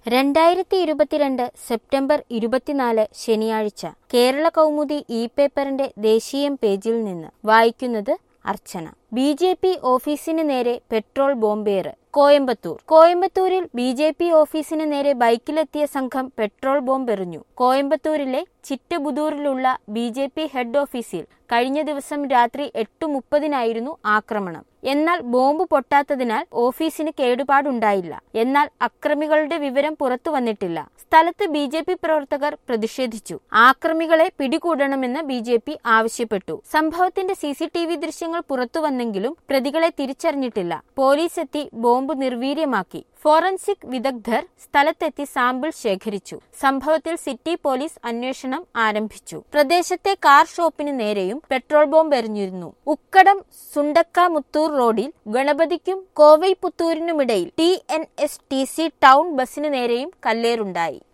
രണ്ടായിരത്തി ഇരുപത്തിരണ്ട് സെപ്റ്റംബർ ഇരുപത്തിനാല് ശനിയാഴ്ച കേരള കൗമുദി ഇ പേപ്പറിന്റെ ദേശീയം പേജിൽ നിന്ന് വായിക്കുന്നത് അർച്ചന ബി ജെ പി ഓഫീസിന് നേരെ പെട്രോൾ ബോംബേറ് കോയമ്പത്തൂർ കോയമ്പത്തൂരിൽ ബി ജെ പി ഓഫീസിന് നേരെ ബൈക്കിലെത്തിയ സംഘം പെട്രോൾ ബോംബെറിഞ്ഞു കോയമ്പത്തൂരിലെ ചിറ്റബുദൂറിലുള്ള ബി ജെ പി ഹെഡ് ഓഫീസിൽ കഴിഞ്ഞ ദിവസം രാത്രി എട്ട് മുപ്പതിനായിരുന്നു ആക്രമണം എന്നാൽ ബോംബ് പൊട്ടാത്തതിനാൽ ഓഫീസിന് കേടുപാടുണ്ടായില്ല എന്നാൽ അക്രമികളുടെ വിവരം പുറത്തു വന്നിട്ടില്ല സ്ഥലത്ത് ബി ജെ പി പ്രവർത്തകർ പ്രതിഷേധിച്ചു ആക്രമികളെ പിടികൂടണമെന്ന് ബി ജെ പി ആവശ്യപ്പെട്ടു സംഭവത്തിന്റെ സി സി ടി വി ദൃശ്യങ്ങൾ പുറത്തുവന്നെങ്കിലും പ്രതികളെ തിരിച്ചറിഞ്ഞിട്ടില്ല പോലീസ് എത്തി ബോംബ് നിർവീര്യമാക്കി ഫോറൻസിക് വിദഗ്ധർ സ്ഥലത്തെത്തി സാമ്പിൾ ശേഖരിച്ചു സംഭവത്തിൽ സിറ്റി പോലീസ് അന്വേഷണം ആരംഭിച്ചു പ്രദേശത്തെ കാർ ഷോപ്പിന് നേരെയും പെട്രോൾ ബോംബ് എറിഞ്ഞിരുന്നു ഉക്കടം സുണ്ടക്ക മുത്തൂർ റോഡിൽ ഗണപതിക്കും കോവൈപുത്തൂരിനുമിടയിൽ T N S T C town ബസിന് നേരെയും കല്ലേറുണ്ടായി